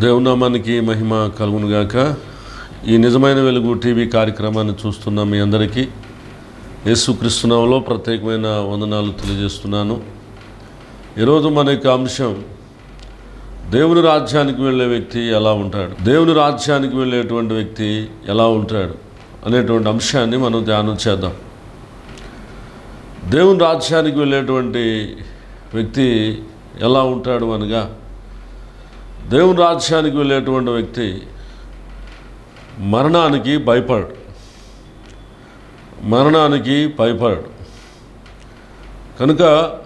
దేవునామానికి మహిమ కలుగునుగాక ఈ నిజమైన వెలుగు టీవీ కార్యక్రమాన్ని చూస్తున్న మీ అందరికీ యేసుక్రీస్తునామలో ప్రత్యేకమైన వందనాలు తెలియజేస్తున్నాను ఈరోజు మన యొక్క అంశం దేవుని రాజ్యానికి వెళ్ళే వ్యక్తి ఎలా ఉంటాడు దేవుని రాజ్యానికి వెళ్ళేటువంటి వ్యక్తి ఎలా ఉంటాడు అనేటువంటి అంశాన్ని మనం ధ్యానం చేద్దాం దేవుని రాజ్యానికి వెళ్ళేటువంటి వ్యక్తి ఎలా ఉంటాడు అనగా దేవుని రాజ్యానికి వెళ్ళేటువంటి వ్యక్తి మరణానికి భయపడు మరణానికి భయపడు కనుక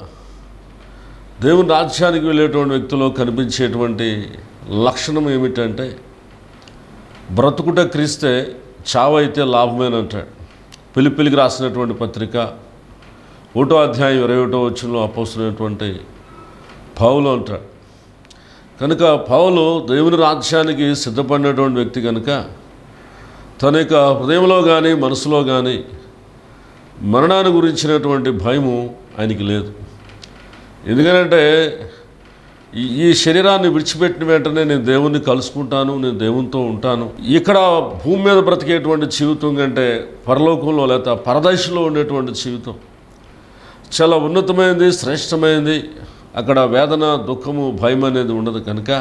దేవుని రాజ్యానికి వెళ్ళేటువంటి వ్యక్తిలో కనిపించేటువంటి లక్షణం ఏమిటంటే బ్రతుకుట క్రీస్తే చావైతే లాభమేనంటాడు పిలిపిలికి రాసినటువంటి పత్రిక ఒకటో అధ్యాయం ఇరవై ఒకటో వచ్చినలో అపోస్తున్నటువంటి పౌలు అంటాడు కనుక పౌలు దేవుని రాజ్యానికి సిద్ధపడినటువంటి వ్యక్తి కనుక తన యొక్క హృదయంలో కానీ మనసులో కానీ మరణాన్ని గురించినటువంటి భయము ఆయనకి లేదు ఎందుకంటే ఈ ఈ శరీరాన్ని విడిచిపెట్టిన వెంటనే నేను దేవుణ్ణి కలుసుకుంటాను నేను దేవునితో ఉంటాను ఇక్కడ భూమి మీద బ్రతికేటువంటి జీవితం కంటే పరలోకంలో లేదా పరదశలో ఉండేటువంటి జీవితం చాలా ఉన్నతమైనది శ్రేష్టమైనది అక్కడ వేదన దుఃఖము భయం అనేది ఉండదు కనుక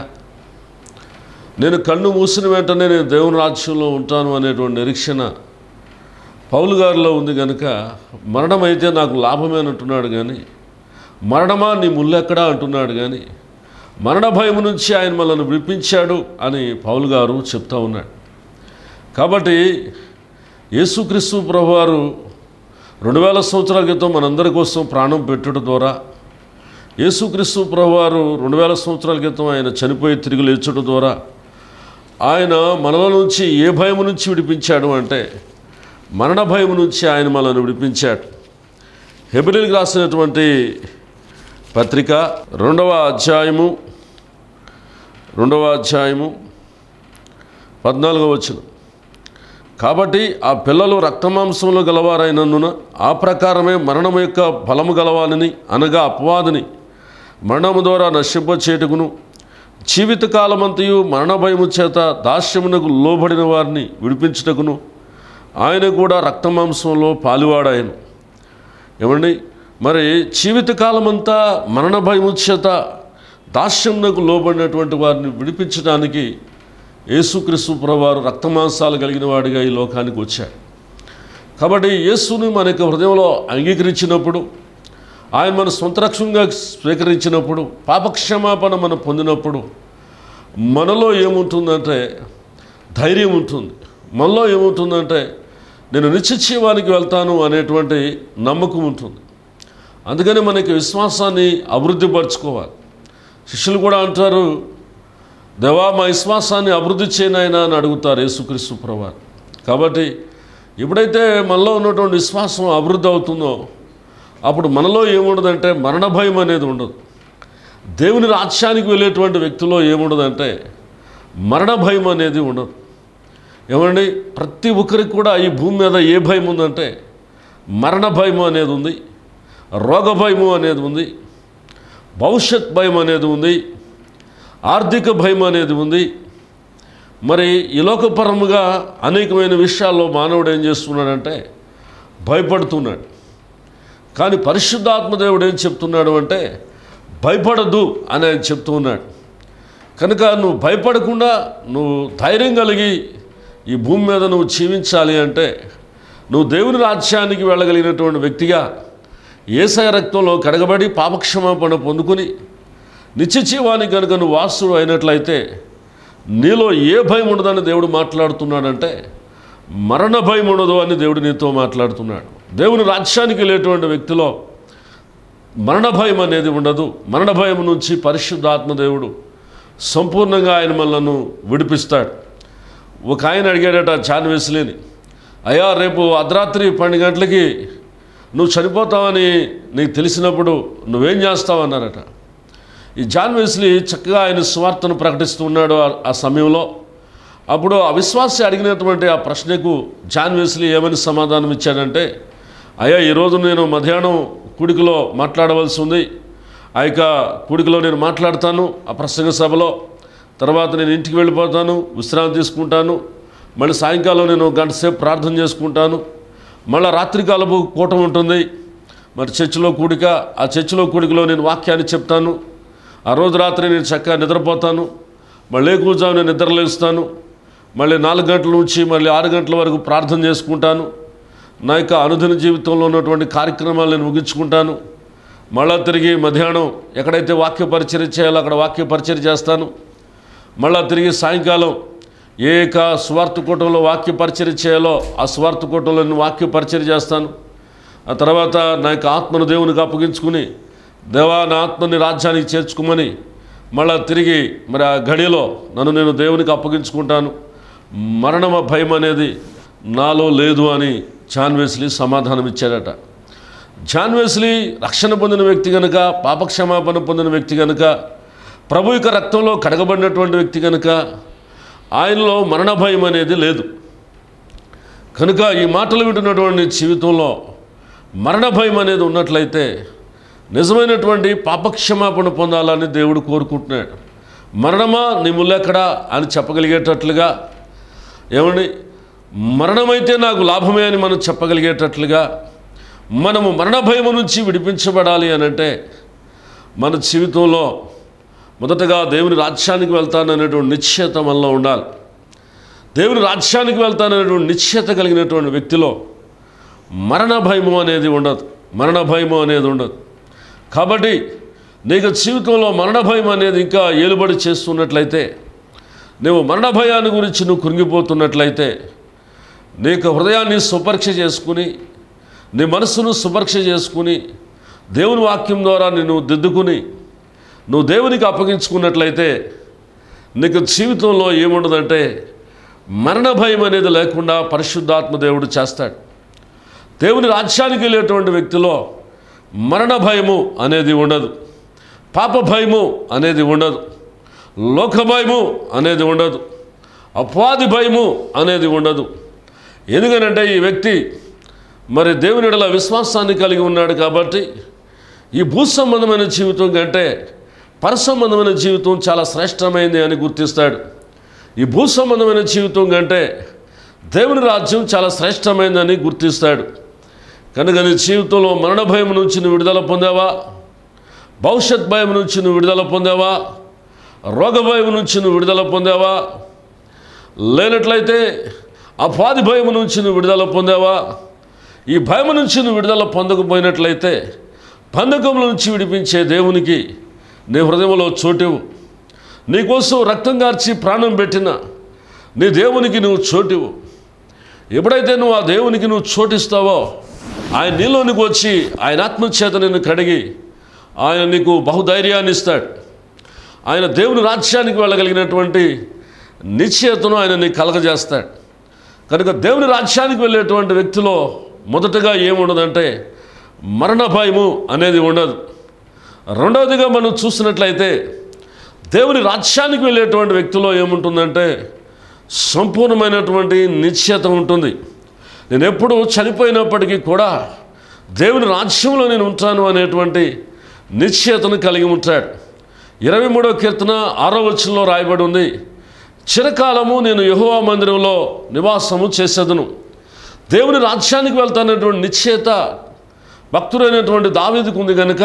నేను కన్ను మూసిన వెంటనే నేను దేవుని రాజ్యంలో ఉంటాను అనేటువంటి నిరీక్షణ పౌలు గారిలో ఉంది కనుక మరణం అయితే నాకు లాభమేనంటున్నాడు కానీ మరణమా నీ ముల్లెక్కడా అంటున్నాడు కానీ మరణ భయం నుంచి ఆయన మనల్ని విడిపించాడు అని పౌలు గారు చెప్తా ఉన్నాడు కాబట్టి యేసుక్రీస్తు ప్రభువారు రెండు వేల సంవత్సరాల క్రితం మనందరి కోసం ప్రాణం పెట్టడం ద్వారా యేసుక్రీస్తు ప్రభువారు రెండు వేల సంవత్సరాల క్రితం ఆయన చనిపోయి తిరిగి లేచడం ద్వారా ఆయన మనల నుంచి ఏ భయం నుంచి విడిపించాడు అంటే మరణ భయం నుంచి ఆయన మనల్ని విడిపించాడు హెబ్రిల్కి రాసినటువంటి పత్రిక రెండవ అధ్యాయము రెండవ అధ్యాయము పద్నాలుగవ వచ్చిన కాబట్టి ఆ పిల్లలు రక్తమాంసంలో గలవారైనందున ఆ ప్రకారమే మరణం యొక్క ఫలము గలవాలని అనగా అపవాదిని మరణము ద్వారా నశింపచేటుకును జీవితకాలమంతయు మరణ భయము చేత దాస్యమునకు లోబడిన వారిని విడిపించుటకును ఆయన కూడా రక్తమాంసంలో పాలువాడాయను ఏమండి మరి జీవితకాలమంతా మరణ భయము చేత దాస్యమునకు లోబడినటువంటి వారిని విడిపించడానికి యేసుక్రీస్తు ప్రభువారు రక్తమాంసాలు కలిగిన వాడిగా ఈ లోకానికి వచ్చాడు కాబట్టి యేసుని మన యొక్క హృదయంలో అంగీకరించినప్పుడు ఆయన మన సొంత రక్షంగా స్వీకరించినప్పుడు పాపక్షమాపణ మనం పొందినప్పుడు మనలో ఏముంటుందంటే ధైర్యం ఉంటుంది మనలో ఏముంటుందంటే నేను నిత్యజీవానికి వెళ్తాను అనేటువంటి నమ్మకం ఉంటుంది అందుకని మనకి విశ్వాసాన్ని అభివృద్ధి పరచుకోవాలి శిష్యులు కూడా అంటారు దేవా మా విశ్వాసాన్ని అభివృద్ధి చేయనైనా అని అడుగుతారు యేసుక్రీస్తు ప్రభాని కాబట్టి ఎప్పుడైతే మనలో ఉన్నటువంటి విశ్వాసం అభివృద్ధి అవుతుందో అప్పుడు మనలో ఏముండదంటే మరణ భయం అనేది ఉండదు దేవుని రాజ్యానికి వెళ్ళేటువంటి వ్యక్తిలో ఏముండదంటే మరణ భయం అనేది ఉండదు ఏమండి ప్రతి ఒక్కరికి కూడా ఈ భూమి మీద ఏ భయం ఉందంటే మరణ భయం అనేది ఉంది రోగ భయము అనేది ఉంది భవిష్యత్ భయం అనేది ఉంది ఆర్థిక భయం అనేది ఉంది మరి ఈ లోకపరముగా అనేకమైన విషయాల్లో మానవుడు ఏం చేస్తున్నాడంటే భయపడుతున్నాడు కానీ పరిశుద్ధాత్మదేవుడు ఏం చెప్తున్నాడు అంటే భయపడద్దు అని ఆయన చెప్తూ ఉన్నాడు కనుక నువ్వు భయపడకుండా నువ్వు ధైర్యం కలిగి ఈ భూమి మీద నువ్వు జీవించాలి అంటే నువ్వు దేవుని రాజ్యానికి వెళ్ళగలిగినటువంటి వ్యక్తిగా ఏసయ రక్తంలో కడగబడి పాపక్షమాపణ పొందుకుని నిత్యజీవానికి కనుక నువ్వు వాసుడు అయినట్లయితే నీలో ఏ భయం ఉండదని దేవుడు మాట్లాడుతున్నాడంటే మరణ భయం ఉండదు అని దేవుడు నీతో మాట్లాడుతున్నాడు దేవుని రాజ్యానికి వెళ్ళేటువంటి వ్యక్తిలో మరణ భయం అనేది ఉండదు మరణ భయం నుంచి పరిశుద్ధాత్మ దేవుడు సంపూర్ణంగా ఆయన మనలను విడిపిస్తాడు ఒక ఆయన అడిగాడట జాన్ వెస్లీని అయ్యా రేపు అర్ధరాత్రి పన్నెండు గంటలకి నువ్వు చనిపోతావని నీకు తెలిసినప్పుడు నువ్వేం చేస్తావు అన్నారట ఈ జాన్ వెస్లీ చక్కగా ఆయన స్వార్థను ప్రకటిస్తూ ఉన్నాడు ఆ- ఆ సమయంలో అప్పుడు అవిశ్వాసి అడిగినటువంటి ఆ ప్రశ్నకు జాన్ వెస్లీ ఏమని సమాధానం ఇచ్చాడంటే అయ్యా ఈరోజు నేను మధ్యాహ్నం కూడికలో మాట్లాడవలసి ఉంది ఆ యొక్క కూడికలో నేను మాట్లాడతాను ఆ ప్రసంగ సభలో తర్వాత నేను ఇంటికి వెళ్ళిపోతాను విశ్రాంతి తీసుకుంటాను మళ్ళీ సాయంకాలం నేను ఒక గంట సేపు ప్రార్థన చేసుకుంటాను మళ్ళీ రాత్రికాలపు కూటం ఉంటుంది మరి చర్చిలో కూడిక ఆ చర్చిలో కూడికలో నేను వాక్యాన్ని చెప్తాను ఆ రోజు రాత్రి నేను చక్కగా నిద్రపోతాను మళ్ళీ కూర్చొని నేను నిద్రలేస్తాను మళ్ళీ నాలుగు గంటల నుంచి మళ్ళీ ఆరు గంటల వరకు ప్రార్థన చేసుకుంటాను నా యొక్క అనుదిన జీవితంలో ఉన్నటువంటి కార్యక్రమాలు నేను ముగించుకుంటాను మళ్ళా తిరిగి మధ్యాహ్నం ఎక్కడైతే వాక్య పరిచర్య చేయాలో అక్కడ వాక్య పరిచర్య చేస్తాను మళ్ళా తిరిగి సాయంకాలం ఏ యొక్క స్వార్థ కూటంలో వాక్య పరిచర్య చేయాలో ఆ స్వార్థ కూటంలో నేను వాక్య పరిచర్య చేస్తాను ఆ తర్వాత నా యొక్క ఆత్మను దేవునికి అప్పగించుకుని దేవా నా ఆత్మని రాజ్యానికి చేర్చుకోమని మళ్ళా తిరిగి మరి ఆ గడిలో నన్ను నేను దేవునికి అప్పగించుకుంటాను మరణమ భయం అనేది నాలో లేదు అని జాన్ వెస్లీ సమాధానం ఇచ్చాడట జాన్ వెస్లీ రక్షణ పొందిన వ్యక్తి కనుక పాపక్షమాపణ పొందిన వ్యక్తి కనుక ప్రభు యొక్క రక్తంలో కడగబడినటువంటి వ్యక్తి కనుక ఆయనలో మరణ భయం అనేది లేదు కనుక ఈ మాటలు వింటున్నటువంటి జీవితంలో మరణ భయం అనేది ఉన్నట్లయితే నిజమైనటువంటి పాపక్షమాపణ పొందాలని దేవుడు కోరుకుంటున్నాడు మరణమా నీ ముల్లెక్కడా అని చెప్పగలిగేటట్లుగా ఏమండి మరణమైతే నాకు లాభమే అని మనం చెప్పగలిగేటట్లుగా మనము మరణ భయం నుంచి విడిపించబడాలి అని అంటే మన జీవితంలో మొదటగా దేవుని రాజ్యానికి వెళ్తాననేటువంటి నిశ్చయత మనలో ఉండాలి దేవుని రాజ్యానికి వెళ్తాననేటువంటి నిశ్చయత కలిగినటువంటి వ్యక్తిలో మరణ భయము అనేది ఉండదు మరణ భయము అనేది ఉండదు కాబట్టి నీకు జీవితంలో మరణ భయం అనేది ఇంకా ఏలుబడి చేస్తున్నట్లయితే నువ్వు మరణ భయాన్ని గురించి నువ్వు కృంగిపోతున్నట్లయితే నీకు హృదయాన్ని సుపరీక్ష చేసుకుని నీ మనస్సును సుపరీక్ష చేసుకుని దేవుని వాక్యం ద్వారా నిన్ను దిద్దుకుని నువ్వు దేవునికి అప్పగించుకున్నట్లయితే నీకు జీవితంలో ఏముండదంటే మరణ భయం అనేది లేకుండా పరిశుద్ధాత్మ దేవుడు చేస్తాడు దేవుని రాజ్యానికి వెళ్ళేటువంటి వ్యక్తిలో మరణ భయము అనేది ఉండదు పాప భయము అనేది ఉండదు లోక భయము అనేది ఉండదు అపవాది భయము అనేది ఉండదు ఎందుకనంటే ఈ వ్యక్తి మరి దేవుని ఎడల విశ్వాసాన్ని కలిగి ఉన్నాడు కాబట్టి ఈ భూ సంబంధమైన జీవితం కంటే పరసంబంధమైన జీవితం చాలా శ్రేష్టమైంది అని గుర్తిస్తాడు ఈ భూ సంబంధమైన జీవితం కంటే దేవుని రాజ్యం చాలా శ్రేష్టమైందని గుర్తిస్తాడు కనుక నీ జీవితంలో మరణ భయం నుంచి నువ్వు విడుదల పొందావా భవిష్యత్ భయం నుంచి నువ్వు విడుదల పొందావా రోగ భయం నుంచి నువ్వు విడుదల పొందావా లేనట్లయితే అపాధి భయం నుంచి నువ్వు విడుదల పొందావా ఈ భయం నుంచి నువ్వు విడుదల పొందకపోయినట్లయితే బంధకముల నుంచి విడిపించే దేవునికి నీ హృదయంలో చోటివు నీకోసం రక్తం కార్చి ప్రాణం పెట్టిన నీ దేవునికి నువ్వు చోటివు ఎప్పుడైతే నువ్వు ఆ దేవునికి నువ్వు చోటిస్తావో ఆయన నీలోనికి వచ్చి ఆయన ఆత్మచేత నిన్ను కడిగి ఆయన నీకు బహుధైర్యాన్ని ఇస్తాడు ఆయన దేవుని రాజ్యానికి వెళ్ళగలిగినటువంటి నిశ్చయతను ఆయన నీకు కలగజేస్తాడు కనుక దేవుని రాజ్యానికి వెళ్ళేటువంటి వ్యక్తిలో మొదటగా ఏముండదంటే మరణ భయము అనేది ఉండదు రెండవదిగా మనం చూసినట్లయితే దేవుని రాజ్యానికి వెళ్ళేటువంటి వ్యక్తిలో ఏముంటుందంటే సంపూర్ణమైనటువంటి నిశ్చయత ఉంటుంది నేను ఎప్పుడు చనిపోయినప్పటికీ కూడా దేవుని రాజ్యంలో నేను ఉంటాను అనేటువంటి నిశ్చయతను కలిగి ఉంటాడు ఇరవై మూడో కీర్తన ఆరో వచనంలో రాయబడి ఉంది చిరకాలము నేను యెహోవా మందిరంలో నివాసము చేసేదను దేవుని రాజ్యానికి వెళ్తానటువంటి నిశ్చయత భక్తుడైనటువంటి దావీదుకు ఉంది కనుక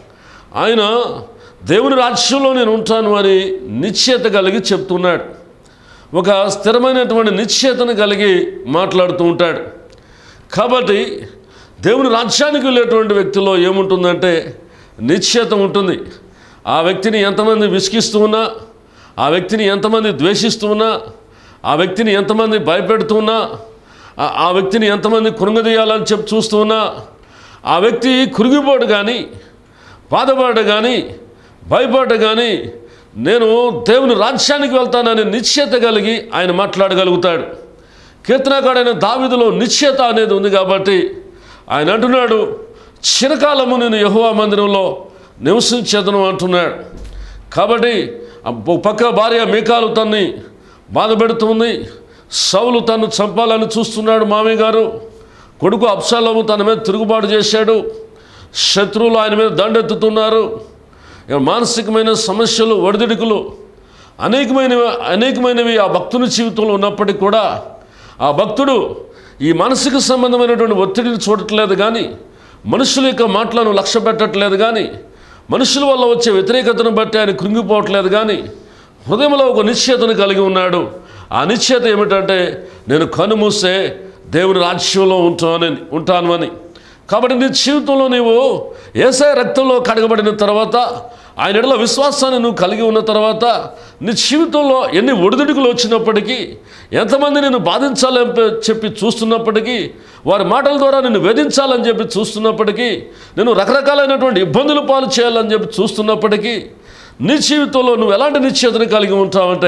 ఆయన దేవుని రాజ్యంలో నేను ఉంటాను అని నిశ్చయత కలిగి చెప్తున్నాడు ఒక స్థిరమైనటువంటి నిశ్చయతను కలిగి మాట్లాడుతూ ఉంటాడు కాబట్టి దేవుని రాజ్యానికి వెళ్ళేటువంటి వ్యక్తిలో ఏముంటుందంటే నిశ్చయత ఉంటుంది ఆ వ్యక్తిని ఎంతమంది విసిగిస్తూ ఉన్నా ఆ వ్యక్తిని ఎంతమంది ద్వేషిస్తూ ఉన్నా ఆ వ్యక్తిని ఎంతమంది భయపెడుతూ ఉన్నా ఆ- ఆ వ్యక్తిని ఎంతమంది కృంగదీయాలని చెప్పి చూస్తూ ఉన్నా ఆ వ్యక్తి కురిగిపోడు కానీ బాధపడ కానీ భయపడ్డ కానీ నేను దేవుని రాజ్యానికి వెళ్తానని నిశ్చయత కలిగి ఆయన మాట్లాడగలుగుతాడు కీర్తనకాడైన దావిదులో నిశ్చయత అనేది ఉంది కాబట్టి ఆయన అంటున్నాడు చిరకాలము నేను యహోవా మందిరంలో నివసించేదను అంటున్నాడు కాబట్టి ఆ ఒక పక్క భార్య మీకాలు తన్ని బాధ పెడుతుంది సౌలు తను చంపాలని చూస్తున్నాడు మామయ్య గారు కొడుకు అప్సలోము తన మీద తిరుగుబాటు చేశాడు శత్రువులు ఆయన మీద దండెత్తుతున్నారు ఇక మానసికమైన సమస్యలు ఒడిదుడుకులు అనేకమైనవి అనేకమైనవి ఆ భక్తుని జీవితంలో ఉన్నప్పటికీ కూడా ఆ భక్తుడు ఈ మానసిక సంబంధమైనటువంటి ఒత్తిడిని చూడట్లేదు కానీ మనుషుల యొక్క మాటలను లక్ష్య పెట్టట్లేదు కానీ మనుషుల వల్ల వచ్చే వ్యతిరేకతను బట్టి ఆయన కృంగిపోవట్లేదు కానీ హృదయంలో ఒక నిశ్చయతను కలిగి ఉన్నాడు ఆ నిశ్చయత ఏమిటంటే నేను కనుమూసే దేవుని రాజ్యంలో ఉంటానని ఉంటాను అని కాబట్టి నీ జీవితంలో నీవు ఏసఐ రక్తంలో కడగబడిన తర్వాత ఆయన ఎడల విశ్వాసాన్ని నువ్వు కలిగి ఉన్న తర్వాత నీ జీవితంలో ఎన్ని ఒడిదుడుకులు వచ్చినప్పటికీ ఎంతమంది నేను బాధించాలని చెప్పి చూస్తున్నప్పటికీ వారి మాటల ద్వారా నిన్ను వేధించాలని చెప్పి చూస్తున్నప్పటికీ నేను రకరకాలైనటువంటి ఇబ్బందులు పాలు చేయాలని చెప్పి చూస్తున్నప్పటికీ నీ జీవితంలో నువ్వు ఎలాంటి నిశ్చేతను కలిగి ఉంటావంటే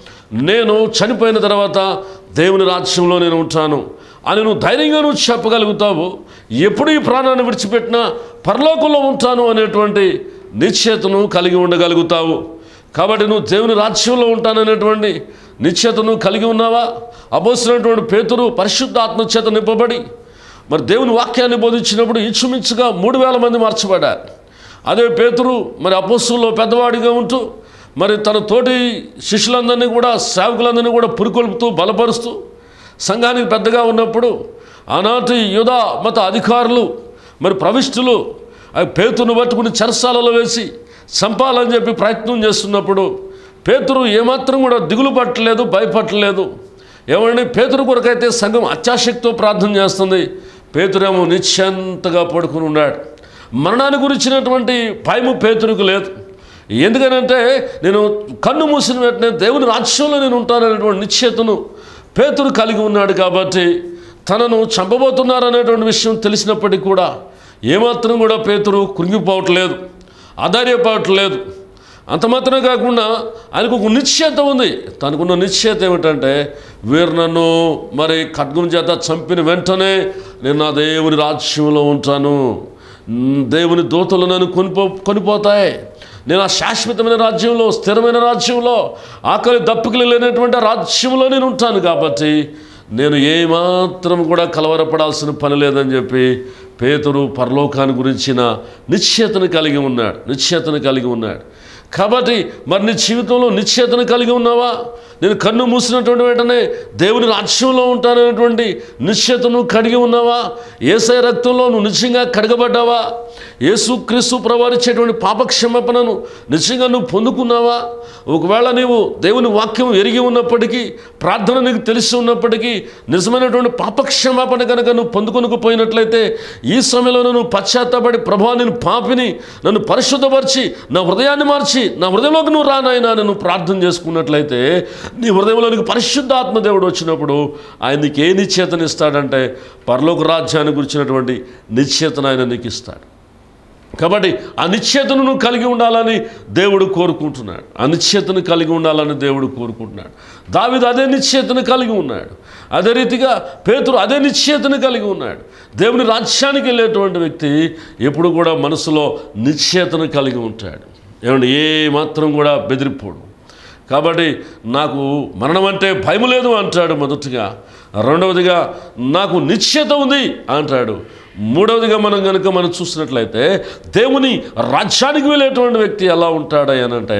నేను చనిపోయిన తర్వాత దేవుని రాజ్యంలో నేను ఉంటాను అని నువ్వు ధైర్యంగా నువ్వు చెప్పగలుగుతావు ఎప్పుడు ఈ ప్రాణాన్ని విడిచిపెట్టినా పరలోకంలో ఉంటాను అనేటువంటి నిశ్చయతను కలిగి ఉండగలుగుతావు కాబట్టి నువ్వు దేవుని రాజ్యంలో ఉంటాననేటువంటి నిశ్చయతను కలిగి ఉన్నావా అబోసినటువంటి పేతురు పరిశుద్ధ ఆత్మచేత నింపబడి మరి దేవుని వాక్యాన్ని బోధించినప్పుడు ఇంచుమించుగా మూడు వేల మంది మార్చబడ్డారు అదే పేతురు మరి అపోస్తుల్లో పెద్దవాడిగా ఉంటూ మరి తన తోటి శిష్యులందరినీ కూడా సేవకులందరినీ కూడా పురికొల్పుతూ బలపరుస్తూ సంఘానికి పెద్దగా ఉన్నప్పుడు ఆనాటి యుధ మత అధికారులు మరి ప్రవిష్టులు ఆ పేతును పట్టుకుని చెరసాలలో వేసి చంపాలని చెప్పి ప్రయత్నం చేస్తున్నప్పుడు పేతురు ఏమాత్రం కూడా దిగులు పట్టలేదు భయపట్టలేదు ఏమండి పేతురు కొరకైతే సంఘం అత్యాశక్తితో ప్రార్థన చేస్తుంది పేతురేమో నిశ్చంతగా పడుకుని ఉన్నాడు మరణాన్ని గురించినటువంటి భయము పేతురుకు లేదు ఎందుకనంటే నేను కన్ను మూసిన వెంటనే దేవుని రాజ్యంలో నేను ఉంటాననేటువంటి నిశ్చయతను పేతురు కలిగి ఉన్నాడు కాబట్టి తనను చంపబోతున్నారనేటువంటి విషయం తెలిసినప్పటికీ కూడా ఏమాత్రం కూడా పేతురు కృంగిపోవట్లేదు ఆధార్యపడట్లేదు అంత మాత్రమే కాకుండా ఆయనకు ఒక నిశ్చయత ఉంది తనకున్న నిశ్చయత ఏమిటంటే వీరు నన్ను మరి ఖడ్గం చేత చంపిన వెంటనే నేను నా దేవుని రాజ్యంలో ఉంటాను మ్, దేవుని దూతలు నన్ను కొనిపో కొనిపోతాయి నేను ఆ శాశ్వతమైన రాజ్యంలో స్థిరమైన రాజ్యంలో ఆకలి దప్పుకులు లేనటువంటి ఆ రాజ్యంలో నేను ఉంటాను కాబట్టి నేను ఏమాత్రం కూడా కలవరపడాల్సిన పని లేదని చెప్పి పేతురు పరలోకాన్ని గురించిన నిశ్చయతను కలిగి ఉన్నాడు నిశ్చయతను కలిగి ఉన్నాడు కాబట్టి మరి నీ జీవితంలో నిశ్చయతను కలిగి ఉన్నావా నేను కన్ను మూసినటువంటి వెంటనే దేవుని రాజ్యంలో ఉంటాననేటువంటి నిశ్చయతను కలిగి ఉన్నావా ఏసై రక్తంలో నువ్వు నిజంగా కడగబడ్డావా యేసు క్రీస్తు ప్రవారిచ్చేటువంటి పాపక్షమాపణను నిజంగా నువ్వు పొందుకున్నావా ఒకవేళ నీవు దేవుని వాక్యం ఎరిగి ఉన్నప్పటికీ ప్రార్థన నీకు తెలిసి ఉన్నప్పటికీ నిజమైనటువంటి పాపక్షమాపణ కనుక నువ్వు పొందుకొనుకుపోయినట్లయితే ఈ సమయంలో నువ్వు పశ్చాత్తాపడి ప్రభా నేను పాపిని నన్ను పరిశుద్ధపరిచి నా హృదయాన్ని మార్చి నా హృదయంలోకి నువ్వు రానాయనా అని నువ్వు ప్రార్థన చేసుకున్నట్లయితే నీ హృదయంలోనికి పరిశుద్ధాత్మ దేవుడు వచ్చినప్పుడు ఆయన నీకు ఏ నిశ్చేతను ఇస్తాడంటే పరలోక రాజ్యాన్ని గురించినటువంటి నిశ్చేతను ఆయన నీకు ఇస్తాడు కాబట్టి ఆ నిశ్చేతను నువ్వు కలిగి ఉండాలని దేవుడు కోరుకుంటున్నాడు ఆ నిశ్చేతను కలిగి ఉండాలని దేవుడు కోరుకుంటున్నాడు దావిదు అదే నిశ్చేతను కలిగి ఉన్నాడు అదే రీతిగా పేతురు అదే నిశ్చేతను కలిగి ఉన్నాడు దేవుని రాజ్యానికి వెళ్ళేటువంటి వ్యక్తి ఎప్పుడు కూడా మనసులో నిశ్చేతను కలిగి ఉంటాడు ఏమంటే ఏ మాత్రం కూడా బెదిరిపోడు కాబట్టి నాకు మరణం అంటే భయం లేదు అంటాడు మొదటిగా రెండవదిగా నాకు నిశ్చయత ఉంది అంటాడు మూడవదిగా మనం కనుక మనం చూసినట్లయితే దేవుని రాజ్యానికి వెళ్ళేటువంటి వ్యక్తి ఎలా ఉంటాడు అని అంటే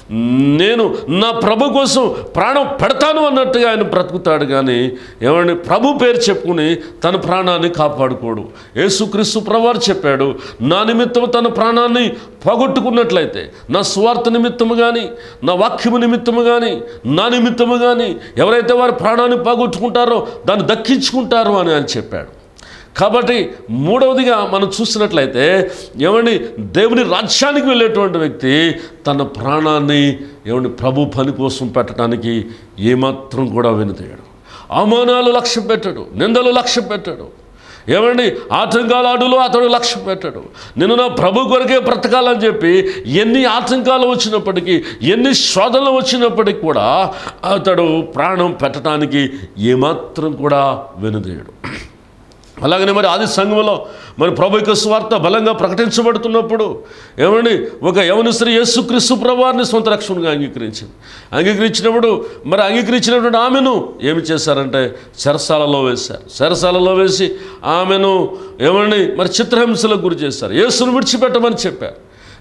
నేను నా ప్రభు కోసం ప్రాణం పెడతాను అన్నట్టుగా ఆయన బ్రతుకుతాడు కానీ ఏమండి ప్రభు పేరు చెప్పుకుని తన ప్రాణాన్ని కాపాడుకోడు యేసుక్రీస్తు ప్రవారు చెప్పాడు నా నిమిత్తం తన ప్రాణాన్ని పోగొట్టుకున్నట్లయితే నా స్వార్థ నిమిత్తము కానీ నా వాక్యము నిమిత్తము కానీ నా నిమిత్తము కానీ ఎవరైతే వారి ప్రాణాన్ని పోగొట్టుకుంటారో దాన్ని దక్కించుకుంటారు అని ఆయన చెప్పాడు కాబట్టి మూడవదిగా మనం చూసినట్లయితే ఏమండి దేవుని రాజ్యానికి వెళ్ళేటువంటి వ్యక్తి తన ప్రాణాన్ని ఏమండి ప్రభు పని కోసం పెట్టడానికి ఏమాత్రం కూడా వెనుతీయడు అవమానాలు లక్ష్య పెట్టడు నిందలు లక్ష్య పెట్టడు ఏమండి ఆటంకాల అడులో అతడు లక్ష్య పెట్టడు నేను నా ప్రభు కొరకే బ్రతకాలని చెప్పి ఎన్ని ఆటంకాలు వచ్చినప్పటికీ ఎన్ని శోధనలు వచ్చినప్పటికీ కూడా అతడు ప్రాణం పెట్టడానికి ఏమాత్రం కూడా వెనుదీయడు అలాగనే మరి ఆది సంఘంలో మరి ప్రభు యొక్క స్వార్థ బలంగా ప్రకటించబడుతున్నప్పుడు ఏమండి ఒక యవన స్త్రీ యేసుక్రీస్తు ప్రభువారిని సొంత రక్షణగా అంగీకరించింది అంగీకరించినప్పుడు మరి అంగీకరించినటువంటి ఆమెను ఏమి చేశారంటే చెరసాలలో వేశారు చెరసాలలో వేసి ఆమెను ఏమండి మరి చిత్రహింసలకు గురి చేశారు యేసును విడిచిపెట్టమని చెప్పారు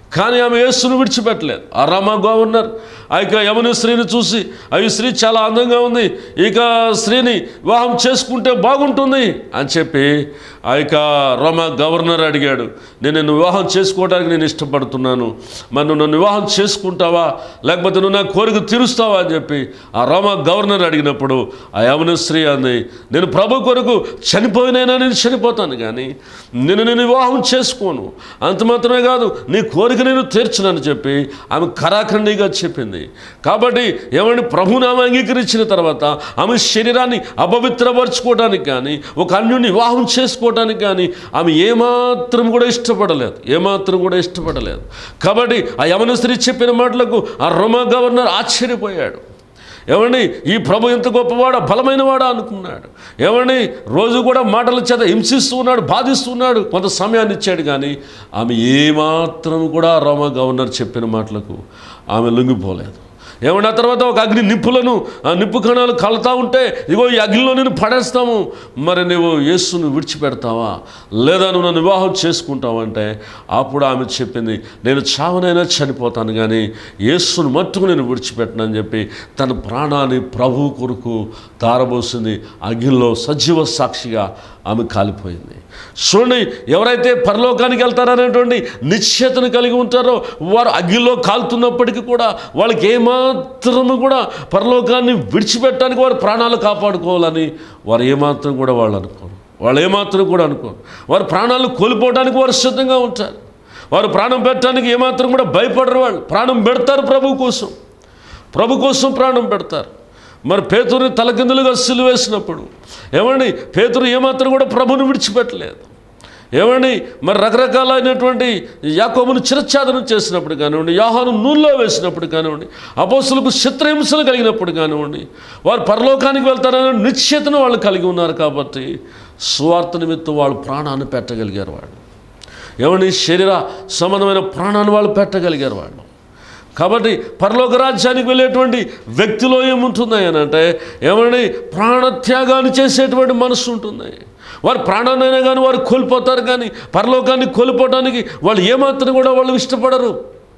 కానీ ఆమె యేసును విడిచిపెట్టలేదు ఆ రామ గవర్నర్ ఆ యొక్క యమున స్త్రీని చూసి ఆ ఈ స్త్రీ చాలా అందంగా ఉంది ఇక స్త్రీని వివాహం చేసుకుంటే బాగుంటుంది అని చెప్పి ఆ యొక్క రోమా గవర్నర్ అడిగాడు నేను నిన్ను వివాహం చేసుకోవడానికి నేను ఇష్టపడుతున్నాను మరి నువ్వు నన్ను వివాహం చేసుకుంటావా లేకపోతే నువ్వు నా కోరిక తీరుస్తావా అని చెప్పి ఆ రోమా గవర్నర్ అడిగినప్పుడు ఆ యమున స్త్రీ అంది నేను ప్రభు కొరకు చనిపోయినైనా నేను చనిపోతాను కానీ నేను నేను వివాహం చేసుకోను అంత మాత్రమే కాదు నీ కోరిక నేను తీర్చునని చెప్పి ఆమె కరాఖండిగా చెప్పింది కాబట్టి ఏమంటే ప్రభుని ఆమె అంగీకరించిన తర్వాత ఆమె శరీరాన్ని అపవిత్రపరచుకోవడానికి కానీ ఒక అన్యుని వివాహం చేసుకోవడానికి కానీ ఆమె ఏమాత్రం కూడా ఇష్టపడలేదు ఏమాత్రం కూడా ఇష్టపడలేదు కాబట్టి ఆ యమన స్త్రీ చెప్పిన మాటలకు ఆ రోమా గవర్నర్ ఆశ్చర్యపోయాడు ఏమండి ఈ ప్రభు ఎంత గొప్పవాడా బలమైనవాడా అనుకున్నాడు ఏమండి రోజు కూడా మాటల చేత హింసిస్తూ ఉన్నాడు బాధిస్తున్నాడు కొంత సమయాన్ని ఇచ్చాడు కానీ ఆమె ఏమాత్రం కూడా రోమా గవర్నర్ చెప్పిన మాటలకు ఆమె లొంగిపోలేదు ఏమన్నా తర్వాత ఒక అగ్ని నిప్పులను ఆ నిప్పు కణాలు కలుతా ఉంటే ఇగో ఈ అగ్నిలో నేను పడేస్తాము మరి నువ్వు యేసును విడిచిపెడతావా లేదా నువ్వు నన్ను వివాహం చేసుకుంటావా అంటే అప్పుడు ఆమె చెప్పింది నేను చావనైనా చనిపోతాను కానీ యేసును మట్టుకు నేను విడిచిపెట్టనని చెప్పి తన ప్రాణాన్ని ప్రభు కొరకు తారబోసింది అగ్నిలో సజీవ సాక్షిగా ఆమె కాలిపోయింది చూడండి ఎవరైతే పరలోకానికి వెళ్తారనేటువంటి నిశ్చయతను కలిగి ఉంటారో వారు అగ్నిలో కాలుతున్నప్పటికీ కూడా వాళ్ళకి ఏమాత్రము కూడా పరలోకాన్ని విడిచిపెట్టడానికి వారు ప్రాణాలు కాపాడుకోవాలని వారు ఏమాత్రం కూడా వాళ్ళు అనుకోరు వాళ్ళు ఏమాత్రం కూడా అనుకోరు వారు ప్రాణాలు కోల్పోవడానికి వారు సిద్ధంగా ఉంటారు వారు ప్రాణం పెట్టడానికి ఏమాత్రం కూడా భయపడరు వాళ్ళు ప్రాణం పెడతారు ప్రభు కోసం ప్రభు కోసం ప్రాణం పెడతారు మరి పేతురుని తలకిందులుగా సిలువేసినప్పుడు ఏమండి పేతురు ఏమాత్రం కూడా ప్రభుని విడిచిపెట్టలేదు ఏమండి మరి రకరకాలైనటువంటి యాకోబును చిరచ్ఛాదనం చేసినప్పుడు కానివ్వండి యాహాను నూనెలో వేసినప్పుడు కానివ్వండి అపోసులకు చిత్రహింసలు కలిగినప్పుడు కానివ్వండి వారు పరలోకానికి వెళ్తారనే నిశ్చయతను వాళ్ళు కలిగి ఉన్నారు కాబట్టి స్వార్థ నిమిత్తం వాళ్ళు ప్రాణాన్ని పెట్టగలిగారు వాళ్ళు ఏమండి శరీర సంబంధమైన ప్రాణాన్ని వాళ్ళు పెట్టగలిగారు వాళ్ళు కాబట్టి పరలోక రాజ్యానికి వెళ్ళేటువంటి వ్యక్తిలో ఏముంటుంది అని అంటే ఏమండి ప్రాణత్యాగాన్ని చేసేటువంటి మనసు ఉంటుంది వారు ప్రాణాన్నైనా కానీ వారు కోల్పోతారు కానీ పరలోకాన్ని కోల్పోవడానికి వాళ్ళు ఏమాత్రం కూడా వాళ్ళు ఇష్టపడరు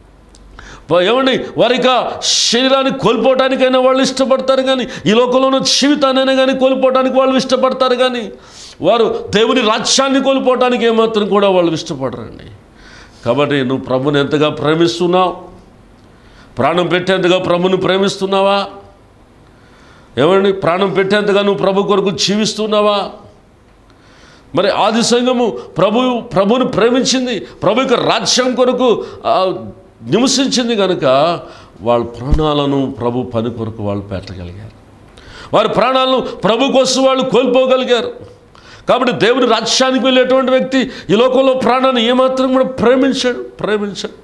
ప- ఏమండి వారి యొక్క శరీరాన్ని కోల్పోవటానికైనా వాళ్ళు ఇష్టపడతారు కానీ ఈ లోకంలో ఉన్న జీవితాన్నైనా కానీ కోల్పోవడానికి వాళ్ళు ఇష్టపడతారు కానీ వారు దేవుని రాజ్యాన్ని కోల్పోవటానికి ఏమాత్రం కూడా వాళ్ళు ఇష్టపడరండి కాబట్టి నువ్వు ప్రభుని ఎంతగా ప్రేమిస్తున్నావు ప్రాణం పెట్టేంతగా ప్రభుని ప్రేమిస్తున్నావా ఏమండి ప్రాణం పెట్టేంతగా నువ్వు ప్రభు కొరకు జీవిస్తున్నావా మరి ఆది సంఘము ప్రభు ప్రభుని ప్రేమించింది ప్రభు యొక్క రాజ్యం కొరకు ఆ, నివసించింది కనుక వాళ్ళ ప్రాణాలను ప్రభు పని కొరకు వాళ్ళు పెట్టగలిగారు వారి ప్రాణాలను ప్రభు కోసం వాళ్ళు కోల్పోగలిగారు కాబట్టి దేవుని రాజ్యానికి వెళ్ళేటువంటి వ్యక్తి ఈ లోకంలో ప్రాణాన్ని ఏమాత్రం కూడా ప్రేమించాడు ప్రేమించాడు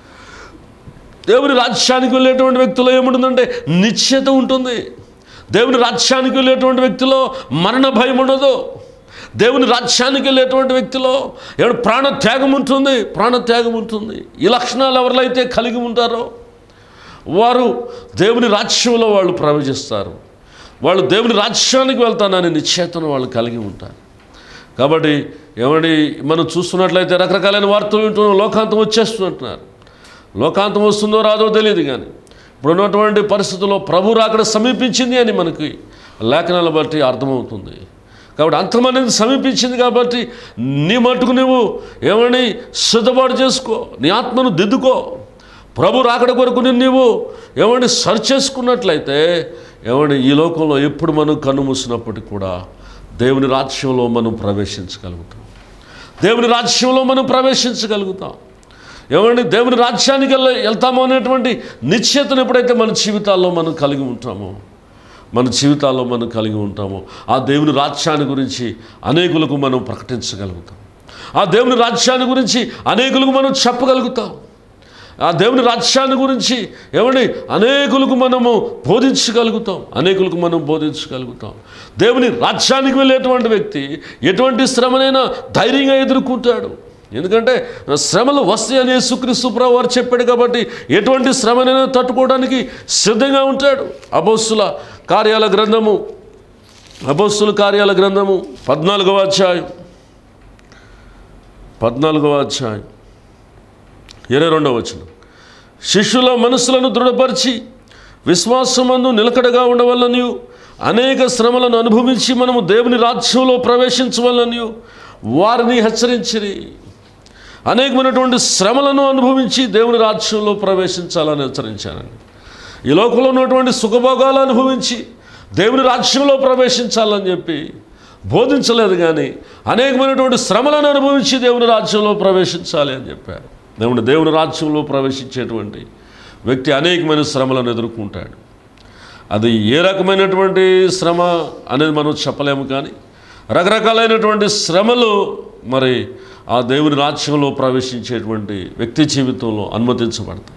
దేవుని రాజ్యానికి వెళ్ళేటువంటి వ్యక్తిలో ఏముంటుందంటే నిశ్చయత ఉంటుంది దేవుని రాజ్యానికి వెళ్ళేటువంటి వ్యక్తిలో మరణ భయం ఉండదు దేవుని రాజ్యానికి వెళ్ళేటువంటి వ్యక్తిలో ఏడు ప్రాణ త్యాగం ఉంటుంది ప్రాణ త్యాగం ఉంటుంది ఈ లక్షణాలు ఎవరిలో అయితే కలిగి ఉంటారో వారు దేవుని రాజ్యంలో వాళ్ళు ప్రవేశిస్తారు వాళ్ళు దేవుని రాజ్యానికి వెళ్తానని నిశ్చయతను వాళ్ళు కలిగి ఉంటారు కాబట్టి ఏమండి మనం చూస్తున్నట్లయితే రకరకాలైన వార్తలు వింటున్నాం లోకాంతం వచ్చేస్తున్నట్టున్నారు లోకాంతం వస్తుందో రాదో తెలియదు కానీ ఇప్పుడు ఉన్నటువంటి పరిస్థితుల్లో ప్రభు రాకడ సమీపించింది అని మనకి లేఖనాలు బట్టి అర్థమవుతుంది కాబట్టి అంతం అనేది సమీపించింది కాబట్టి నీ మట్టుకు నువ్వు ఏమని సిద్ధపాటు చేసుకో నీ ఆత్మను దిద్దుకో ప్రభు రాకడ కొరకు నిన్ను నీవు ఏమండి సర్చ్ చేసుకున్నట్లయితే ఏమండి ఈ లోకంలో ఎప్పుడు మనం కన్ను మూసినప్పటికీ కూడా దేవుని రాజ్యంలో మనం ప్రవేశించగలుగుతాం దేవుని రాజ్యంలో మనం ప్రవేశించగలుగుతాం ఏమండి దేవుని రాజ్యానికి వెళ్ళ వెళ్తామో అనేటువంటి నిశ్చయతను ఎప్పుడైతే మన జీవితాల్లో మనం కలిగి ఉంటామో మన జీవితాల్లో మనం కలిగి ఉంటామో ఆ దేవుని రాజ్యాన్ని గురించి అనేకులకు మనం ప్రకటించగలుగుతాం ఆ దేవుని రాజ్యాన్ని గురించి అనేకులకు మనం చెప్పగలుగుతాం ఆ దేవుని రాజ్యాన్ని గురించి ఏమండి అనేకులకు మనము బోధించగలుగుతాం అనేకులకు మనం బోధించగలుగుతాం దేవుని రాజ్యానికి వెళ్ళేటువంటి వ్యక్తి ఎటువంటి శ్రమనైనా ధైర్యంగా ఎదుర్కొంటాడు ఎందుకంటే శ్రమలు వస్తాయని యేసుక్రీస్తు ప్రభు వారు చెప్పాడు కాబట్టి ఎటువంటి శ్రమనైనా తట్టుకోవడానికి సిద్ధంగా ఉంటాడు అబోస్సుల కార్యాల గ్రంథము అబోస్సుల కార్యాల గ్రంథము పద్నాలుగవ అధ్యాయం పద్నాలుగవ అధ్యాయం ఇరవై రెండవ వచనం శిష్యుల మనసులను దృఢపరిచి విశ్వాసమందు నిలకడగా ఉండవలనియు అనేక శ్రమలను అనుభవించి మనము దేవుని రాజ్యంలో ప్రవేశించవలనియు వారిని హెచ్చరించిరి అనేకమైనటువంటి శ్రమలను అనుభవించి దేవుని రాజ్యంలో ప్రవేశించాలని హెచ్చరించానండి ఈ లోకంలో ఉన్నటువంటి సుఖభోగాలు అనుభవించి దేవుని రాజ్యంలో ప్రవేశించాలని చెప్పి బోధించలేదు కానీ అనేకమైనటువంటి శ్రమలను అనుభవించి దేవుని రాజ్యంలో ప్రవేశించాలి అని చెప్పారు దేవుని దేవుని రాజ్యంలో ప్రవేశించేటువంటి వ్యక్తి అనేకమైన శ్రమలను ఎదుర్కొంటాడు అది ఏ రకమైనటువంటి శ్రమ అనేది మనం చెప్పలేము కానీ రకరకాలైనటువంటి శ్రమలు మరి ఆ దేవుని రాజ్యంలో ప్రవేశించేటువంటి వ్యక్తి జీవితంలో అనుమతించబడతాయి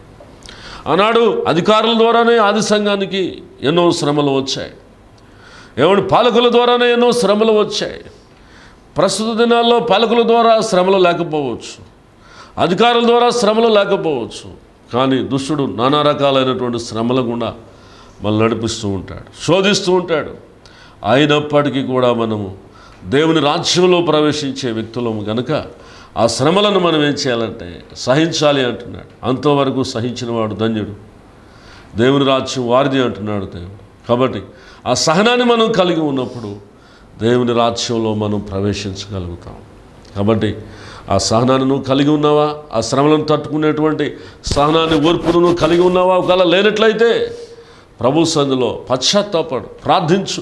ఆనాడు అధికారుల ద్వారానే ఆది సంఘానికి ఎన్నో శ్రమలు వచ్చాయి ఏమంటే పాలకుల ద్వారానే ఎన్నో శ్రమలు వచ్చాయి ప్రస్తుత దినాల్లో పాలకుల ద్వారా శ్రమలు లేకపోవచ్చు అధికారుల ద్వారా శ్రమలు లేకపోవచ్చు కానీ దుష్టుడు నానా రకాలైనటువంటి శ్రమల గుండా మనల్ని నడిపిస్తూ ఉంటాడు శోధిస్తూ ఉంటాడు అయినప్పటికీ కూడా మనము దేవుని రాజ్యంలో ప్రవేశించే వ్యక్తులము గనుక ఆ శ్రమలను మనం ఏం చేయాలంటే సహించాలి అంటున్నాడు అంతవరకు సహించినవాడు ధన్యుడు దేవుని రాజ్యం వారిది అంటున్నాడు దేవుడు కాబట్టి ఆ సహనాన్ని మనం కలిగి ఉన్నప్పుడు దేవుని రాజ్యంలో మనం ప్రవేశించగలుగుతాం కాబట్టి ఆ సహనాన్ని నువ్వు కలిగి ఉన్నావా ఆ శ్రమలను తట్టుకునేటువంటి సహనాన్ని ఓర్పును నువ్వు కలిగి ఉన్నావా ఒకవేళ లేనట్లయితే ప్రభు సంధిలో పశ్చాత్తాపడు ప్రార్థించు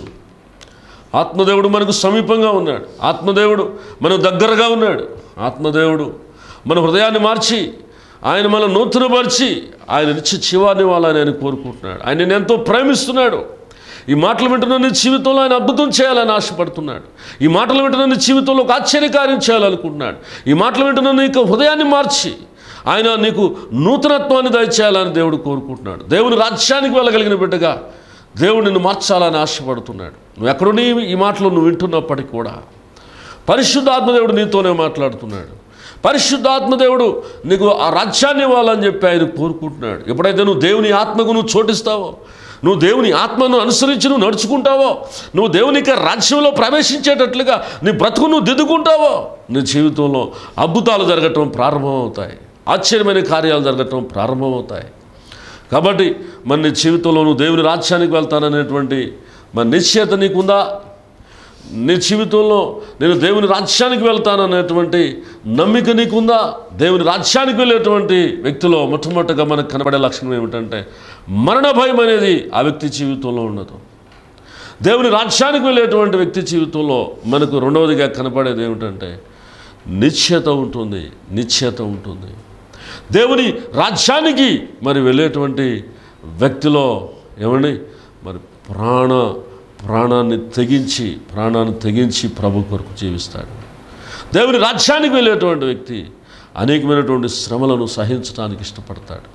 ఆత్మదేవుడు మనకు సమీపంగా ఉన్నాడు ఆత్మదేవుడు మనకు దగ్గరగా ఉన్నాడు ఆత్మదేవుడు మన హృదయాన్ని మార్చి ఆయన మన నూతనపరిచి ఆయన నిత్య జీవాన్ని వాళ్ళని ఆయన కోరుకుంటున్నాడు ఆయన నేను ఎంతో ప్రేమిస్తున్నాడు ఈ మాటలు వింటున్న నీ జీవితంలో ఆయన అద్భుతం చేయాలని ఆశపడుతున్నాడు ఈ మాటలు వింటున్న నీ జీవితంలో ఒక ఆశ్చర్యకార్యం చేయాలనుకుంటున్నాడు ఈ మాటలు వింటున్న నీకు హృదయాన్ని మార్చి ఆయన నీకు నూతనత్వాన్ని దయచేయాలని దేవుడు కోరుకుంటున్నాడు దేవుని రాజ్యానికి వెళ్ళగలిగిన బిడ్డగా దేవుడు నిన్ను మార్చాలని ఆశపడుతున్నాడు నువ్వు ఎక్కడున్నీ ఈ మాటలు నువ్వు వింటున్నప్పటికీ కూడా పరిశుద్ధాత్మదేవుడు నీతోనే మాట్లాడుతున్నాడు పరిశుద్ధాత్మదేవుడు నీకు ఆ రాజ్యాన్ని ఇవ్వాలని చెప్పి ఆయన కోరుకుంటున్నాడు ఎప్పుడైతే నువ్వు దేవుని ఆత్మకు నువ్వు చోటిస్తావో నువ్వు దేవుని ఆత్మను అనుసరించి నువ్వు నడుచుకుంటావో నువ్వు దేవుని యొక్క రాజ్యంలో ప్రవేశించేటట్లుగా నీ బ్రతుకు నువ్వు దిద్దుకుంటావో నీ జీవితంలో అద్భుతాలు జరగటం ప్రారంభమవుతాయి ఆశ్చర్యమైన కార్యాలు జరగటం ప్రారంభమవుతాయి కాబట్టి మన నీ జీవితంలో నువ్వు దేవుని రాజ్యానికి వెళ్తాననేటువంటి మన నిశ్చయత నీకుందా నీ జీవితంలో నేను దేవుని రాజ్యానికి వెళ్తాననేటువంటి నమ్మిక నీకుందా దేవుని రాజ్యానికి వెళ్ళేటువంటి వ్యక్తిలో మొట్టమొదటిగా మనకు కనబడే లక్షణం ఏమిటంటే మరణ భయం అనేది ఆ వ్యక్తి జీవితంలో ఉండదు దేవుని రాజ్యానికి వెళ్ళేటువంటి వ్యక్తి జీవితంలో మనకు రెండవదిగా కనపడేది ఏమిటంటే నిశ్చయత ఉంటుంది నిశ్చయత ఉంటుంది దేవుని రాజ్యానికి మరి వెళ్ళేటువంటి వ్యక్తిలో ఏమండి మరి ప్రాణ ప్రాణాన్ని తెగించి ప్రాణాన్ని తెగించి ప్రభు కొరకు జీవిస్తాడు దేవుని రాజ్యానికి వెళ్ళేటువంటి వ్యక్తి అనేకమైనటువంటి శ్రమలను సహించడానికి ఇష్టపడతాడు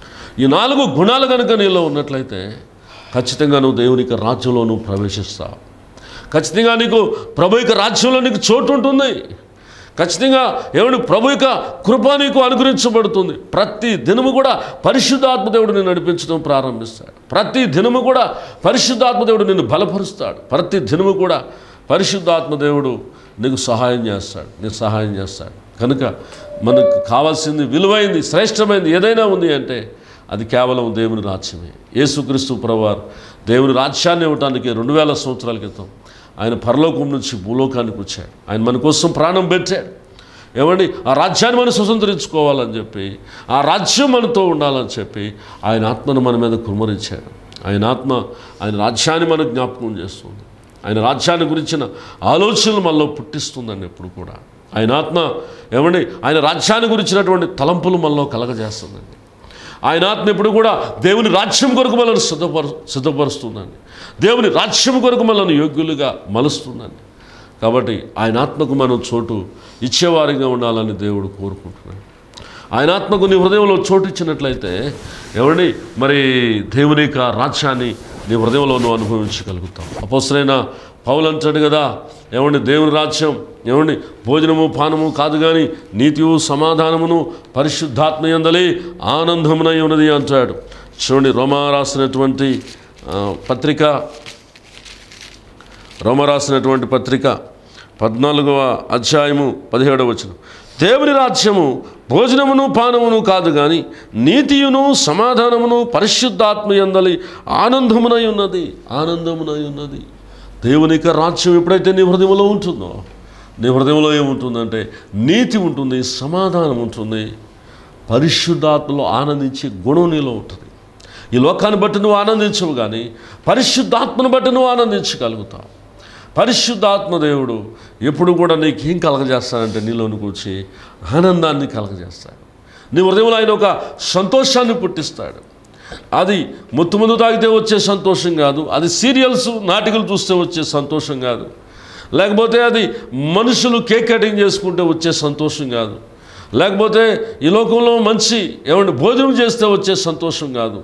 ఈ నాలుగు గుణాలు కనుక నీలో ఉన్నట్లయితే ఖచ్చితంగా నువ్వు దేవుని యొక్క రాజ్యంలో నువ్వు ప్రవేశిస్తావు ఖచ్చితంగా నీకు ప్రభు యొక్క రాజ్యంలో నీకు చోటు ఉంటుంది ఖచ్చితంగా ఏమండి ప్రభు యొక్క కృప నీకు అనుగ్రహించబడుతుంది ప్రతి దినము కూడా పరిశుద్ధాత్మ దేవుడు నిన్ను నడిపించడం ప్రారంభిస్తాడు ప్రతి దినము కూడా పరిశుద్ధాత్మ దేవుడు నిన్ను బలపరుస్తాడు ప్రతి దినము కూడా పరిశుద్ధాత్మ దేవుడు నీకు సహాయం చేస్తాడు నీకు సహాయం చేస్తాడు కనుక మనకు కావాల్సింది విలువైంది శ్రేష్టమైంది ఏదైనా ఉంది అంటే అది కేవలం దేవుని రాజ్యమే యేసుక్రీస్తు ప్రభువారు దేవుని రాజ్యాన్ని ఇవ్వటానికి రెండు వేల సంవత్సరాల క్రితం ఆయన పరలోకం నుంచి భూలోకానికి వచ్చాడు ఆయన మన కోసం ప్రాణం పెట్టాడు ఏమండి ఆ రాజ్యాన్ని మనం స్వతంత్రించుకోవాలని చెప్పి ఆ రాజ్యం మనతో ఉండాలని చెప్పి ఆయన ఆత్మను మన మీద కుమరించాడు ఆయన ఆత్మ ఆయన రాజ్యాన్ని మనకు జ్ఞాపకం చేస్తుంది ఆయన రాజ్యాన్ని గురించిన ఆలోచనలు మనలో పుట్టిస్తుందండి ఎప్పుడు కూడా ఆయన ఆత్మ ఏమండి ఆయన రాజ్యాన్ని గురించినటువంటి తలంపులు మనలో కలగజేస్తుందండి ఆయన ఆత్మ ఎప్పుడు కూడా దేవుని రాజ్యం కొరకు మనల్ని సిద్ధపరు సిద్ధపరుస్తుందండి దేవుని రాజ్యం కొరకు మనల్ని యోగ్యులుగా మలుస్తుందండి కాబట్టి ఆయన ఆత్మకు మనం చోటు ఇచ్చేవారిగా ఉండాలని దేవుడు కోరుకుంటున్నాడు ఆయన ఆత్మకు నీ హృదయంలో చోటు ఇచ్చినట్లయితే ఎవరిని మరి దేవుని యొక్క రాజ్యాన్ని నీ హృదయంలో నువ్వు అనుభవించగలుగుతావు అపోసరైన పౌలు అంటాడు కదా ఏమండి దేవుని రాజ్యం ఏమండి భోజనము పానము కాదు కానీ నీతియు సమాధానమును పరిశుద్ధాత్మ ఎందలి ఆనందమునై ఉన్నది అంటాడు చూడండి రోమా రాసినటువంటి ఆ, పత్రిక రోమ రాసినటువంటి పత్రిక పద్నాలుగవ అధ్యాయము పదిహేడవ వచనం దేవుని రాజ్యము భోజనమును పానమును కాదు కానీ నీతియును సమాధానమును పరిశుద్ధాత్మయందలి ఆనందమునై ఉన్నది ఆనందమునై ఉన్నది దేవుని యొక్క రాజ్యం ఎప్పుడైతే నీ హృదయంలో ఉంటుందో నీ హృదయంలో ఏముంటుందంటే నీతి ఉంటుంది సమాధానం ఉంటుంది పరిశుద్ధాత్మలో ఆనందించే గుణం నీలో ఉంటుంది ఈ లోకాన్ని బట్టి నువ్వు ఆనందించవు కానీ పరిశుద్ధాత్మను బట్టి నువ్వు ఆనందించగలుగుతావు పరిశుద్ధాత్మ దేవుడు ఎప్పుడు కూడా నీకేం కలగజేస్తాడంటే నీలోనికి వచ్చి ఆనందాన్ని కలగజేస్తాడు నీ హృదయంలో ఆయన ఒక సంతోషాన్ని పుట్టిస్తాడు అది ముత్తు ముందు తాగితే వచ్చే సంతోషం కాదు అది సీరియల్స్ నాటికలు చూస్తే వచ్చే సంతోషం కాదు లేకపోతే అది మనుషులు కేక్ కటింగ్ చేసుకుంటే వచ్చే సంతోషం కాదు లేకపోతే ఈ లోకంలో మంచి ఏమంటే భోజనం చేస్తే వచ్చే సంతోషం కాదు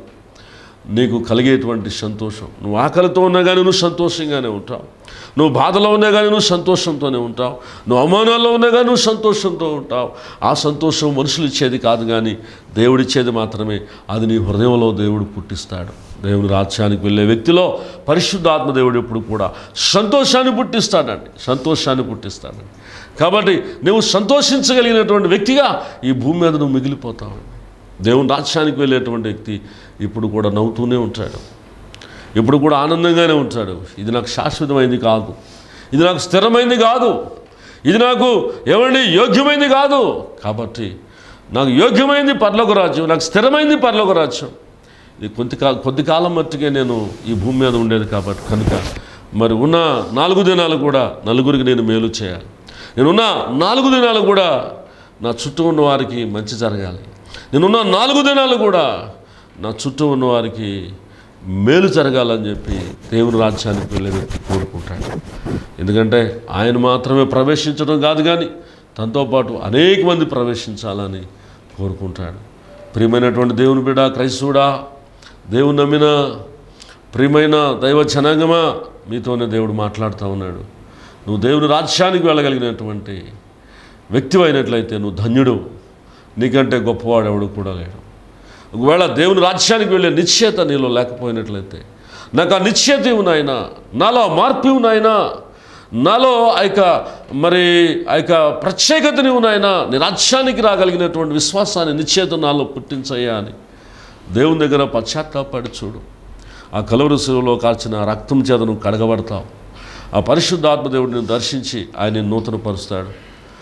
నీకు కలిగేటువంటి సంతోషం నువ్వు ఆకలితో ఉన్నా కానీ నువ్వు సంతోషంగానే ఉంటావు నువ్వు బాధలో ఉన్నా కానీ నువ్వు సంతోషంతోనే ఉంటావు నువ్వు అవమానాల్లో ఉన్నా కానీ నువ్వు సంతోషంతో ఉంటావు ఆ సంతోషం మనుషులు ఇచ్చేది కాదు కానీ దేవుడిచ్చేది మాత్రమే అది నీ హృదయంలో దేవుడు పుట్టిస్తాడు దేవుని రాజ్యానికి వెళ్ళే వ్యక్తిలో పరిశుద్ధాత్మ దేవుడు ఎప్పుడు కూడా సంతోషాన్ని పుట్టిస్తాడండి సంతోషాన్ని పుట్టిస్తాడండి కాబట్టి నువ్వు సంతోషించగలిగినటువంటి వ్యక్తిగా ఈ భూమి మీద నువ్వు మిగిలిపోతావు దేవుని రాజ్యానికి వెళ్ళేటువంటి వ్యక్తి ఇప్పుడు కూడా నవ్వుతూనే ఉంటాడు ఇప్పుడు కూడా ఆనందంగానే ఉంటాడు ఇది నాకు శాశ్వతమైంది కాదు ఇది నాకు స్థిరమైంది కాదు ఇది నాకు ఏమండి యోగ్యమైంది కాదు కాబట్టి నాకు యోగ్యమైంది పర్లోక రాజ్యం నాకు స్థిరమైంది పర్లోక రాజ్యం ఇది కొద్ది కా కొద్ది కాలం మట్టుకే నేను ఈ భూమి మీద ఉండేది కాబట్టి కనుక మరి ఉన్న నాలుగు దినాలు కూడా నలుగురికి నేను మేలు చేయాలి నేనున్న నాలుగు దినాలు కూడా నా చుట్టూ ఉన్న వారికి మంచి జరగాలి నేనున్న నాలుగు దినాలు కూడా నా చుట్టూ ఉన్న వారికి మేలు జరగాలని చెప్పి దేవుని రాజ్యానికి వెళ్ళే వ్యక్తి కోరుకుంటాడు ఎందుకంటే ఆయన మాత్రమే ప్రవేశించడం కాదు కానీ తనతో పాటు అనేక మంది ప్రవేశించాలని కోరుకుంటాడు ప్రియమైనటువంటి దేవుని బిడ్డ క్రైస్తవుడా దేవుని నమ్మిన ప్రియమైన దైవ జనాంగమా మీతోనే దేవుడు మాట్లాడుతూ ఉన్నాడు నువ్వు దేవుని రాజ్యానికి వెళ్ళగలిగినటువంటి వ్యక్తి అయినట్లయితే నువ్వు ధన్యుడు నీకంటే గొప్పవాడు ఎవడు కూడా లేడు ఒకవేళ దేవుని రాజ్యానికి వెళ్ళే నిశ్చయత నీలో లేకపోయినట్లయితే నాకు ఆ నిశ్చయత ఇవ్వు నాయన నాలో ఆ మార్పు ఇవ్వు నాయన నాలో ఆ యొక్క మరి ఆ యొక్క ప్రత్యేకతని ఇవ్వు నాయన నీ రాజ్యానికి రాగలిగినటువంటి విశ్వాసాన్ని నిశ్చయత నాలో పుట్టించయ్యా అని దేవుని దగ్గర పశ్చాత్తాపడి చూడు ఆ కలవరు శిలువలో కాల్చిన రక్తం చేత నువ్వు కడగబడతావు ఆ పరిశుద్ధాత్మ దేవుడిని దర్శించి ఆయన నూతనపరుస్తాడు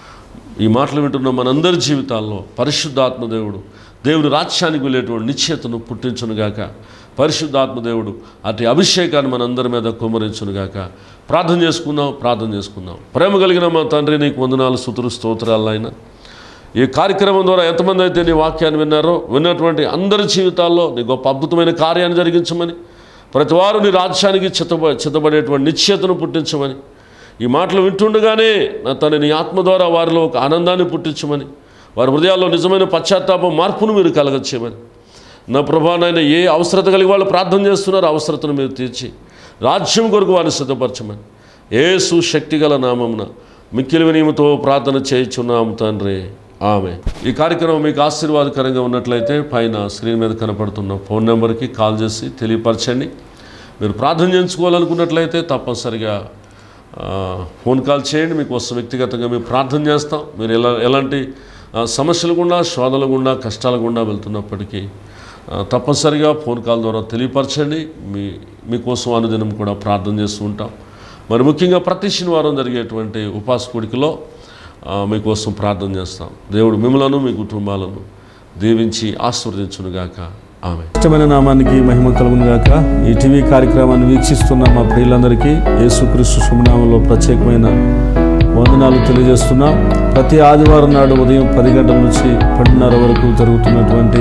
ఈ మాటలు వింటున్న మనందరి జీవితాల్లో పరిశుద్ధాత్మ దేవుడు దేవుని రాజ్యానికి వెళ్ళేటువంటి నిశ్చయతను పుట్టించునుగాక పరిశుద్ధాత్మ దేవుడు అటు అభిషేకాన్ని మనందరి మీద కుమ్మరించునుగాక ప్రార్థన చేసుకుందాం ప్రార్థన చేసుకుందాం ప్రేమ కలిగిన మా తండ్రి నీకు వందనాలు సుతులు స్తోత్రాలు ఆయన ఈ కార్యక్రమం ద్వారా ఎంతమంది అయితే నీ వాక్యాన్ని విన్నారో విన్నటువంటి అందరి జీవితాల్లో నీ గొప్ప అద్భుతమైన కార్యాన్ని జరిగించమని ప్రతి వారు నీ రాజ్యానికి చిత్తబ చిత్తబడేటువంటి నిశ్చయతను పుట్టించమని ఈ మాటలు వింటుండగానే నా తన నీ ఆత్మ ద్వారా వారిలో ఒక ఆనందాన్ని పుట్టించమని వారి హృదయాల్లో నిజమైన పశ్చాత్తాపం మార్పును మీరు కలగచ్చేయమని నా ప్రభా నాయన ఏ అవసరత కలిగి వాళ్ళు ప్రార్థన చేస్తున్నారో అవసరతను మీరు తీర్చి రాజ్యం కొరకు వారిని సిద్ధపరచమని ఏసు శక్తిగల నామమున మిక్కిలి వినయముతో ప్రార్థన చేయించున్నాము తండ్రి ఆమె ఈ కార్యక్రమం మీకు ఆశీర్వాదకరంగా ఉన్నట్లయితే పైన స్క్రీన్ మీద కనపడుతున్న ఫోన్ నెంబర్కి కాల్ చేసి తెలియపరచండి మీరు ప్రార్థన చేయించుకోవాలనుకున్నట్లయితే తప్పనిసరిగా ఆ, ఫోన్ కాల్ చేయండి మీకోసం వ్యక్తిగతంగా మేము ప్రార్థన చేస్తాం మీరు ఎలా ఎలాంటి ఆ, సమస్యలు గుండా శోధనల గుండా కష్టాల గుండా వెళ్తున్నప్పటికీ ఆ, తప్పనిసరిగా ఫోన్ కాల్ ద్వారా తెలియపరచండి మీ మీకోసం అనుదినం కూడా ప్రార్థన చేస్తూ ఉంటాం మరి ముఖ్యంగా ప్రతి శనివారం జరిగేటువంటి ఉపాస కూడికలో ఆ, మీకోసం ప్రార్థన చేస్తాం దేవుడు మిమ్మలను మీ కుటుంబాలను దీవించి ఆశీర్వదించునుగాక ఆమె ఇష్టమైన నామానికి మహిమ కలుగును గాక ఈ టీవీ కార్యక్రమాన్ని వీక్షిస్తున్న మా ప్రియులందరికీ యేసుక్రీస్తు శుభనామంలో ప్రత్యేకమైన వందనాలు తెలియజేస్తున్నాం ప్రతి ఆదివారం నాడు ఉదయం పది గంటల నుంచి పన్నెండున్నర వరకు జరుగుతున్నటువంటి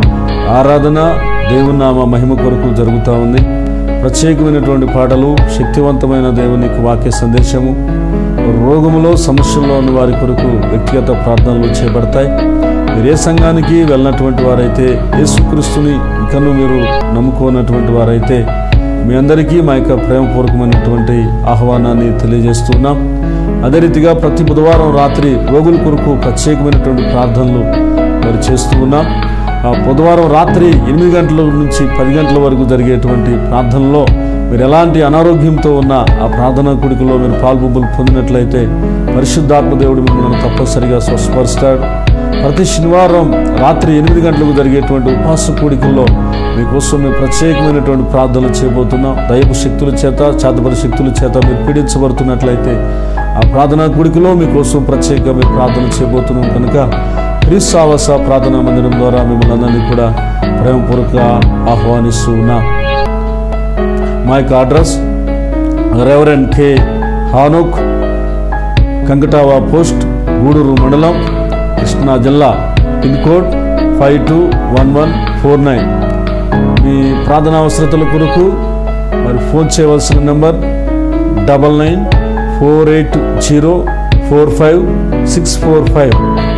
ఆరాధన దేవుని నామ మహిమ కొరకు జరుగుతూ ఉంది ప్రత్యేకమైనటువంటి పాటలు శక్తివంతమైన దేవునికి వాక్య సందేశము రోగములో సమస్యల్లో ఉన్న వారి కొరకు వ్యక్తిగత ప్రార్థనలు చేపడతాయి మీరు ఏ సంఘానికి వెళ్ళినటువంటి వారైతే యేసుక్రీస్తుని ఇంకను మీరు నమ్ముకోనటువంటి వారైతే మీ అందరికీ మా యొక్క ప్రేమపూర్వకమైనటువంటి ఆహ్వానాన్ని తెలియజేస్తున్నాం అదే రీతిగా ప్రతి బుధవారం రాత్రి రోగుల కొరకు ప్రత్యేకమైనటువంటి ప్రార్థనలు మరి చేస్తూ ఉన్నాం ఆ బుధవారం రాత్రి ఎనిమిది గంటల నుంచి పది గంటల వరకు జరిగేటువంటి ప్రార్థనలో మీరు ఎలాంటి అనారోగ్యంతో ఉన్న ఆ ప్రార్థనా కుడికలో మీరు పాల్పొంపులు పొందినట్లయితే పరిశుద్ధాత్మ దేవుడు మిమ్మల్ని తప్పనిసరిగా స్వస్థపరుస్తాడు ప్రతి శనివారం రాత్రి ఎనిమిది గంటలకు జరిగేటువంటి ఉపవాస కూడికల్లో మీకోసం మేము ప్రత్యేకమైనటువంటి ప్రార్థనలు చేయబోతున్నాం దైవ శక్తుల చేత చేతబడి శక్తుల చేత మీరు పీడించబడుతున్నట్లయితే ఆ ప్రార్థనా కూడికలో మీకోసం ప్రత్యేకంగా మేము ప్రార్థన చేయబోతున్నాం కనుక క్రీస్తావాస ప్రార్థనా మందిరం ద్వారా మిమ్మల్ని అందరినీ కూడా ప్రేమపూర్వక ఆహ్వానిస్తూ ఉన్నాం మా యొక్క address reverend K Enoch Kankatava post Guduru మండలం కృష్ణా జిల్లా pin code five two one one four nine మీ ప్రార్థనా అవసరతల కొరకు మరి ఫోన్ చేయవలసిన number double nine four eight zero four five six four five